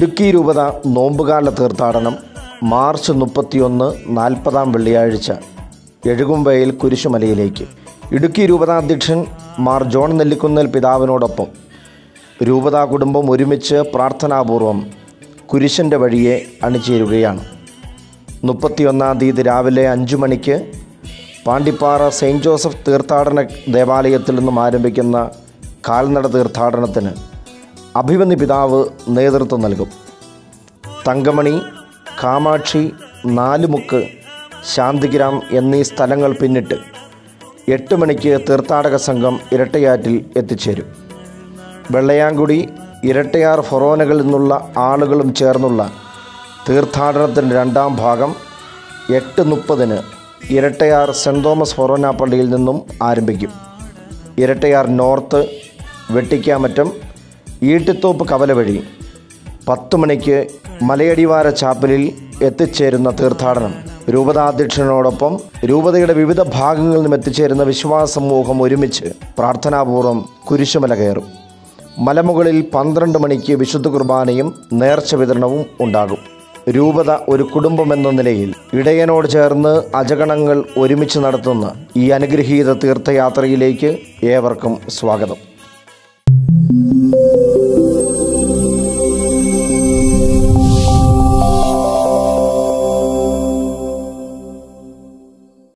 ഇടുക്കി രൂപത നോമ്പുകാല തീർത്ഥാടനം മാർച്ച് മുപ്പത്തിയൊന്ന് നാൽപ്പതാം വെള്ളിയാഴ്ച എഴുകുംവയൽ കുരിശുമലയിലേക്ക് ഇടുക്കി രൂപതാധ്യക്ഷൻ മാർ ജോൺ നെല്ലിക്കുന്നൽ പിതാവിനോടൊപ്പം രൂപതാ കുടുംബം ഒരുമിച്ച് പ്രാർത്ഥനാപൂർവം കുരിശൻ്റെ വഴിയെ അണിചേരുകയാണ് മുപ്പത്തിയൊന്നാം തീയതി രാവിലെ അഞ്ചു മണിക്ക് പാണ്ടിപ്പാറ സെയിൻറ്റ് ജോസഫ് തീർത്ഥാടന ദേവാലയത്തിൽ നിന്നും ആരംഭിക്കുന്ന കാൽനട തീർത്ഥാടനത്തിന് അഭിമന്യ പിതാവ് നേതൃത്വം നൽകും തങ്കമണി കാമാക്ഷി നാലുമുക്ക് ശാന്തിഗ്രാം എന്നീ സ്ഥലങ്ങൾ പിന്നിട്ട് എട്ട് മണിക്ക് തീർത്ഥാടക സംഘം ഇരട്ടയാറ്റിൽ എത്തിച്ചേരും വെള്ളയാങ്കുടി ഇരട്ടയാർ ഫൊറോനകളിൽ നിന്നുള്ള ആളുകളും ചേർന്നുള്ള തീർത്ഥാടനത്തിൻ്റെ രണ്ടാം ഭാഗം എട്ട് മുപ്പതിന് ഇരട്ടയാർ സെൻറ് തോമസ് ഫൊറോന പള്ളിയിൽ നിന്നും ആരംഭിക്കും ഇരട്ടയാർ നോർത്ത് വെട്ടിക്കാമറ്റം ഈട്ടിത്തോപ്പ് കവല വഴി പത്ത് മണിക്ക് മലയടിവാര ചാപ്പലിൽ എത്തിച്ചേരുന്ന തീർത്ഥാടനം രൂപതാധ്യക്ഷനോടൊപ്പം രൂപതയുടെ വിവിധ ഭാഗങ്ങളിൽ നിന്നും എത്തിച്ചേരുന്ന വിശ്വാസ സമൂഹം ഒരുമിച്ച് പ്രാർത്ഥനാപൂർവം കുരിശുമല കയറും മലമുകളിൽ പന്ത്രണ്ട് മണിക്ക് വിശുദ്ധ കുർബാനയും നേർച്ച വിതരണവും ഉണ്ടാകും രൂപത ഒരു കുടുംബം എന്ന നിലയിൽ ഇടയനോട് ചേർന്ന് അജഗണങ്ങൾ ഒരുമിച്ച് നടത്തുന്ന ഈ അനുഗ്രഹീത തീർത്ഥയാത്രയിലേക്ക് ഏവർക്കും സ്വാഗതം